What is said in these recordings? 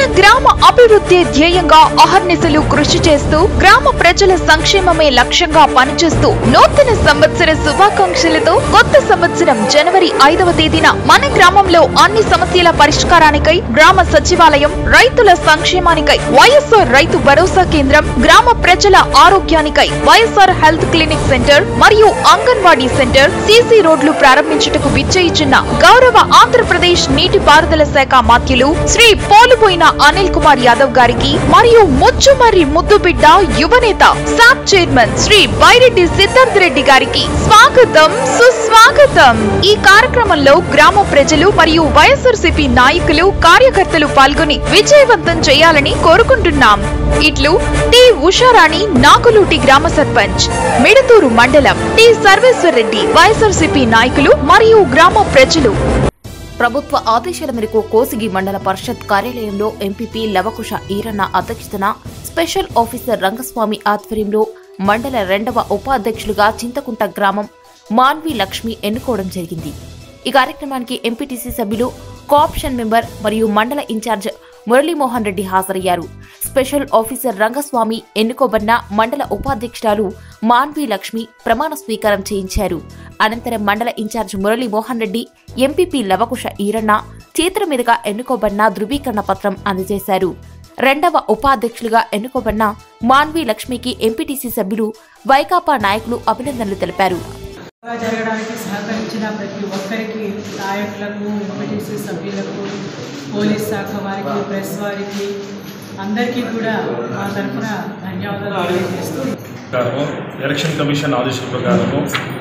మన గ్రామ అభివృద్ధి ధ్యేయంగా అహర్నిశలు కృషి చేస్తూ గ్రామ ప్రజల సంక్షేమమే లక్ష్యంగా పనిచేస్తూ నూతన సంవత్సర శుభాకాంక్షలతో కొత్త సంవత్సరం జనవరి ఐదవ తేదీన మన గ్రామంలో అన్ని సమస్యల పరిష్కారానికై గ్రామ సచివాలయం రైతుల సంక్షేమానికై వైఎస్ఆర్ రైతు భరోసా కేంద్రం గ్రామ ప్రజల ఆరోగ్యానికై వైఎస్ఆర్ హెల్త్ క్లినిక్ సెంటర్ మరియు అంగన్వాడీ సెంటర్ సీసీ రోడ్లు ప్రారంభించుటకు విచ్చేయిచున్న గౌరవ ఆంధ్రప్రదేశ్ నీటిపారుదల శాఖ మాత్యులు శ్రీ పోలుపోయిన అనిల్ కుమార్ యాదవ్ గారికి మరియు ముచ్చుమర్రి ముద్దుబిడ్డ యువనేత సాప్ చైర్మన్ శ్రీ బైరెడ్డి సిద్ధార్థ్ రెడ్డి గారికి స్వాగతం సుస్వాగతం ఈ కార్యక్రమంలో గ్రామ ప్రజలు మరియు వైఎస్ఆర్సీపీ నాయకులు కార్యకర్తలు పాల్గొని విజయవంతం చేయాలని కోరుకుంటున్నాం ఇట్లు టి ఉషారాణి నాకులూటి గ్రామ సర్పంచ్ మిడతూరు మండలం టి సర్వేశ్వర్ రెడ్డి వైఎస్ఆర్సీపీ నాయకులు మరియు గ్రామ ప్రజలు ప్రభుత్వ ఆదేశాల మేరకు కోసిగి మండల పరిషత్ కార్యాలయంలో ఎంపీపీ లవకుశ ఈరన్న అధ్యక్షతన స్పెషల్ ఆఫీసర్ రంగస్వామి ఆధ్వర్యంలో మండల రెండవ ఉపాధ్యక్షులుగా చింతకుంట గ్రామం మాన్వి లక్ష్మి ఎన్నుకోవడం జరిగింది ఈ కార్యక్రమానికి ఎంపీటీసీ సభ్యులు కోఆప్షన్ మెంబర్ మరియు మండల ఇన్ఛార్జ్ మురళీమోహన్ రెడ్డి హాజరయ్యారు స్పెషల్ ఆఫీసర్ రంగస్వామి ఎన్నుకోబడిన మండల ఉపాధ్యక్షురాలు మాన్వి లక్ష్మి ప్రమాణ స్వీకారం చేయించారు అనంతరం మండల ఇన్ఛార్జ్ మురళీమోహన్ రెడ్డి ఎంపీపీ లవకుశ ఈరన్న చేతుల మీదుగా ఎన్నుకోబడిన ధృవీకరణ పత్రం అందజేశారు రెండవ ఉపాధ్యక్షులుగా ఎన్నుకోబడిన మాన్వి లక్ష్మికి ఎంపీటీసీ సభ్యులు వైకాపా నాయకులు అభినందనలు తెలిపారు బాగా జరగడానికి సహకరించిన ప్రతి ఒక్కరికి నాయకులకు ఎంపీటీసీ సభ్యులకు పోలీస్ శాఖ వారికి ప్రెస్ వారికి అందరికీ కూడా మా తరఫున ధన్యవాదాలు తెలియజేస్తూ ప్రకారము ఎలక్షన్ కమిషన్ ఆదేశాల ప్రకారము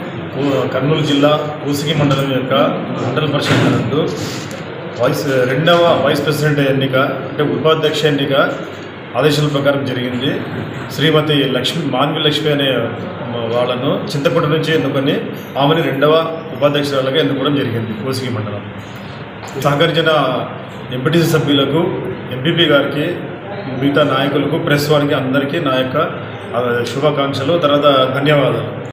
ఊ- కర్నూలు జిల్లా ఊసిగి మండలం యొక్క మండల పరిషత్ నందు వైస్ రెండవ వైస్ ప్రెసిడెంట్ ఎన్నిక అంటే ఉపాధ్యక్ష ఎన్నిక ఆదేశాల ప్రకారం జరిగింది శ్రీమతి లక్ష్మి మాన్వి లక్ష్మి అనే వాళ్ళను చింతకుంట నుంచి ఎన్నుకొని ఆమెని రెండవ ఉపాధ్యక్షురాలుగా ఎన్నుకోవడం జరిగింది ఊసిగి మండలం సహకరించిన ఎంపీటీసీ సభ్యులకు ఎంపీపీ గారికి మిగతా నాయకులకు ప్రెస్ వారికి అందరికీ నా యొక్క ఆ, శుభాకాంక్షలు తర్వాత ధన్యవాదాలు